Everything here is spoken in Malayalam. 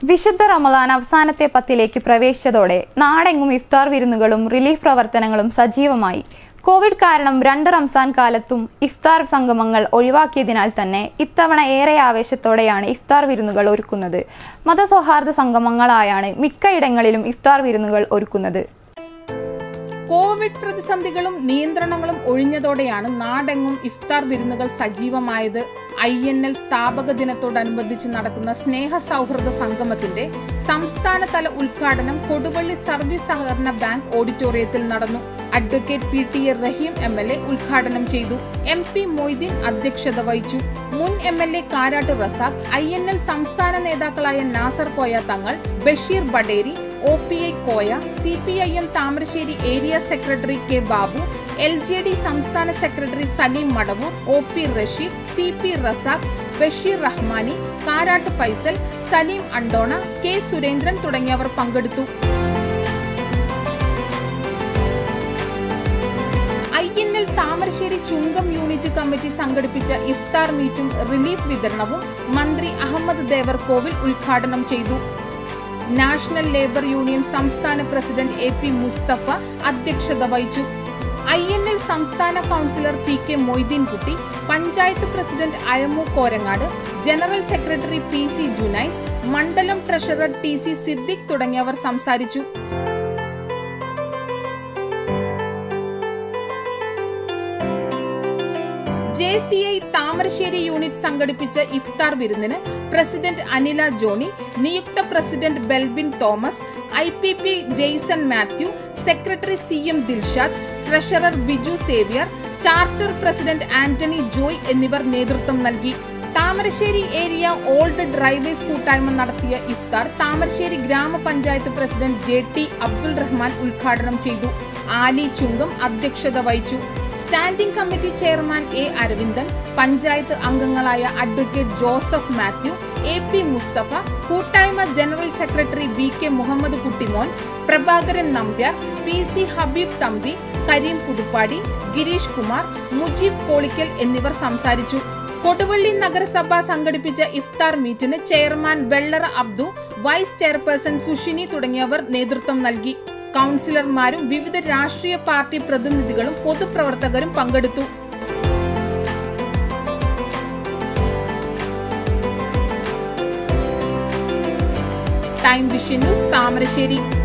വിശുദ്ധ റമദാൻ അവസാനത്തെ പത്തിലേക്ക് പ്രവേശിച്ചതോടെ നാടെങ്ങും ഇഫ്താർ വിരുന്നുകളും റിലീഫ് പ്രവർത്തനങ്ങളും സജീവമായി കോവിഡ് കാരണം രണ്ട് റംസാൻ കാലത്തും ഇഫ്താർ സംഗമങ്ങൾ ഒഴിവാക്കിയതിനാൽ തന്നെ ഇത്തവണ ഏറെ ആവേശത്തോടെയാണ് ഇഫ്താർ വിരുന്നുകൾ ഒരുക്കുന്നത് മതസൗഹാർദ്ദ സംഗമങ്ങളായാണ് മിക്കയിടങ്ങളിലും ഇഫ്താർ വിരുന്നുകൾ ഒരുക്കുന്നത് കോവിഡ് പ്രതിസന്ധികളും നിയന്ത്രണങ്ങളും ഒഴിഞ്ഞതോടെയാണ് നാടെങ്ങും ഇഫ്താർ വിരുന്നുകൾ സജീവമായത് ഐ എൻ എൽ സ്ഥാപക ദിനത്തോടനുബന്ധിച്ച് നടക്കുന്ന സ്നേഹ സൗഹൃദ സംഗമത്തിന്റെ സംസ്ഥാനതല ഉദ്ഘാടനം കൊടുവള്ളി സർവീസ് സഹകരണ ബാങ്ക് ഓഡിറ്റോറിയത്തിൽ നടന്നു advocate P T A Rahim M L A ഉദ്ഘാടനം ചെയ്തു എം പി മൊയ്തീൻ അധ്യക്ഷത വഹിച്ചു മുൻ M L A Karat Razak I N L സംസ്ഥാന നേതാക്കളായ Nasar Koya Thangal Basheer Baderi O P I Koya C P I M Thamarassery area secretary K Babu L J D സംസ്ഥാന secretary Saleem Madavoor O P Rasheed C P Razak Basheer Rahmani Karat Faisal Saleem Andona K Surendran തുടങ്ങിയവർ പങ്കെടുത്തു I N L Thamarassery Chungam unit committee സംഘടിപ്പിച്ച ഇഫ്താർ മീറ്റും റിലീഫ് വിതരണവും മന്ത്രി അഹമ്മദ് ദേവർകോവിൽ ഉദ്ഘാടനം ചെയ്തു നാഷണൽ ലേബർ യൂണിയൻ സംസ്ഥാന പ്രസിഡന്റ് എ പി മുസ്തഫ അധ്യക്ഷത വഹിച്ചു ഐ എൻ എൽ സംസ്ഥാന councillor P K Moideenkutty panchayat president Ayamu Korangad general secretary P C Junais മണ്ഡലം ട്രഷറർ ടി സി സിദ്ദിഖ് തുടങ്ങിയവർ സംസാരിച്ചു J C I Thamarassery unit സംഘടിപ്പിച്ച ഇഫ്താർ വിരുന്നിന് പ്രസിഡന്റ് അനില ജോണി നിയുക്ത president Belbin Thomas I P P Jaison Mathew secretary C M Dilshad treasurer Biju Xavier charter president Antony Joy എന്നിവർ നേതൃത്വം നൽകി താമരശ്ശേരി ഏരിയ ഓൾഡ് ഡ്രൈവേഴ്സ് കൂട്ടായ്മ നടത്തിയ ഇഫ്താർ താമരശ്ശേരി ഗ്രാമപഞ്ചായത്ത് president J T Abdul Rahman ഉദ്ഘാടനം ചെയ്തു ആലി ചുങ്കം അധ്യക്ഷത വഹിച്ചു standing committee chairman A Aravindan panchayat അംഗങ്ങളായ advocate Joseph Mathew A P Mustafa കൂട്ടായ്മ general secretary B K Muhammad Kuttimon Prabhakaran Nambiar P C Habeeb Thampi Kareem Puthuppadi Girish Kumar Mujeeb Kolikkal എന്നിവർ സംസാരിച്ചു കൊടുവള്ളി നഗരസഭ സംഘടിപ്പിച്ച ഇഫ്താർ മീറ്റിന് chairman Vellara Abdu vice chairperson Sushini തുടങ്ങിയവർ നേതൃത്വം നൽകി കൗൺസിലർമാരും വിവിധ രാഷ്ട്രീയ പാർട്ടി പ്രതിനിധികളും പൊതുപ്രവർത്തകരും പങ്കെടുത്തു ടൈം വിഷൻ ന്യൂസ് താമരശ്ശേരി